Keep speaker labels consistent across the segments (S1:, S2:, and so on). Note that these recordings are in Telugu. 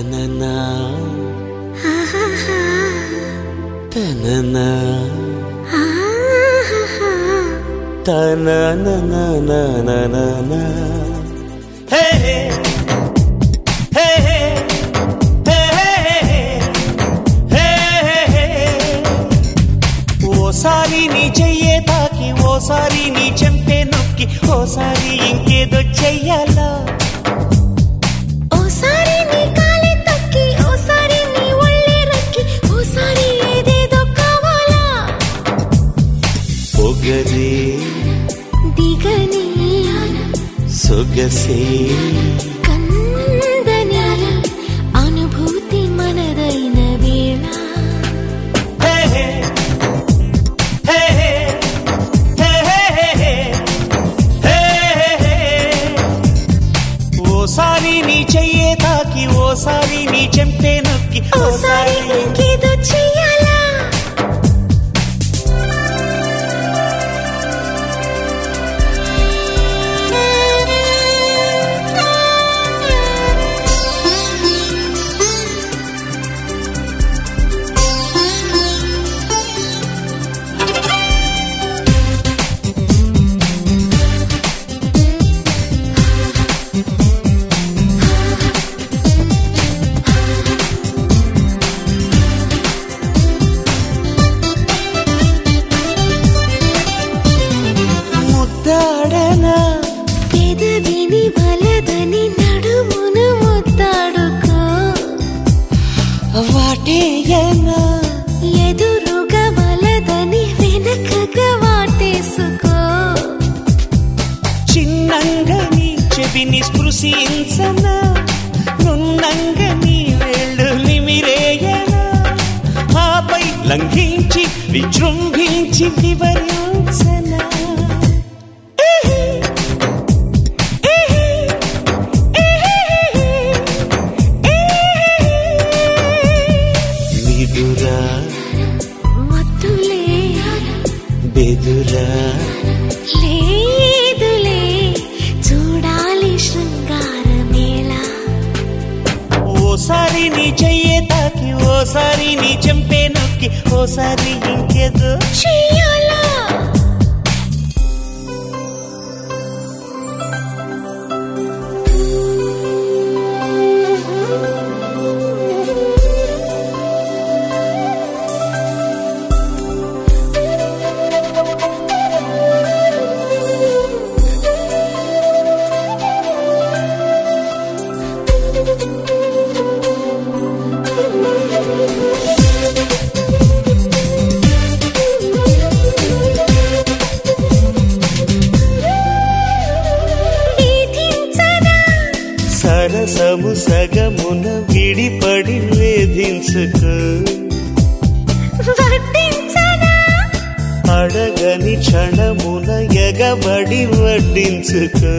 S1: తననా తననా తననననననన. హే హే. హే హే. హే హే హే. హే హే హే. ఓసారి నీ చెయ్యే తాకి ఓసారి నీ చెంపే నొక్కి ఓసారి ఇంకేదో చెయ్యాలా
S2: ఓసారి నీ కాలి తక్కి ఓసారి నీ ఒళ్ళే రక్కి ఓసారి ఏదేదో కావాలా
S1: పొగరే
S2: దిగని
S1: సొగసే
S2: కందని అనుభూతి మనదైన వేళ
S1: హే హే. హే హే. హే హే హే. హే హే హే. ఓసారి నీ చెయ్యే తాకి ఓసారి నీ చెంపే నొక్కి
S2: ఓసారి ఇంకేదో చెయ్యాలా
S1: ముద్దాడనా
S2: పెదవిని వలదని నడుమును ముద్దాడుకో
S1: వాటేయనా
S2: ఎదురుగా వలదని వెనకగా వాటేసుకో
S1: చిన్నంగని చెవిని స్పృశించనా నున్నంగని వేళ్ళు నిమిరేయనా ఆపై లంఘించి విజృంభించి వివరించనా మిదురా
S2: మత్తులే
S1: బెదురా
S2: లేదులే చూడాలి శృంగారమేళ
S1: ఓసారి నీ చెయ్యే తాకి ఓసారి నీ చెంపే నొక్కి ఓసారి ఇంకేదో
S2: చెయ్యాలా వీధించనా
S1: సరసము సగమున విడిపడి వేధించుకు
S2: వడ్డించనా
S1: అడగని క్షణమున ఎగబడి వడ్డించుకు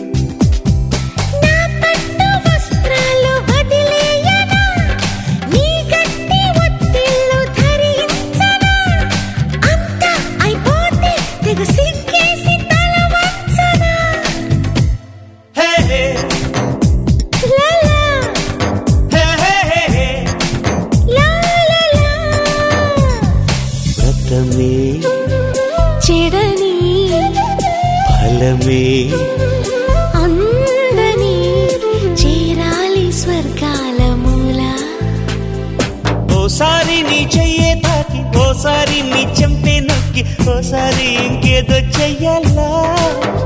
S2: నా పట్టు వస్త్రాలు వదిలేయనా నీ గట్టి ఒత్తిళ్ళు ధరించనా అంతా అయిపోతే తెగ సిగ్గేసి తల వంచనా
S1: హే హే,
S2: లాలా
S1: హే హే హే హే.
S2: లాలాలా
S1: వ్రతమే
S2: చెడని
S1: ఫలమే
S2: అందని చేరాలి స్వర్గాల మూల
S1: ఓసారి నీ చెయ్యే తాకి ఓసారి నీ చెంపే నొక్కి ఓసారి ఇంకేదో చెయ్యాలా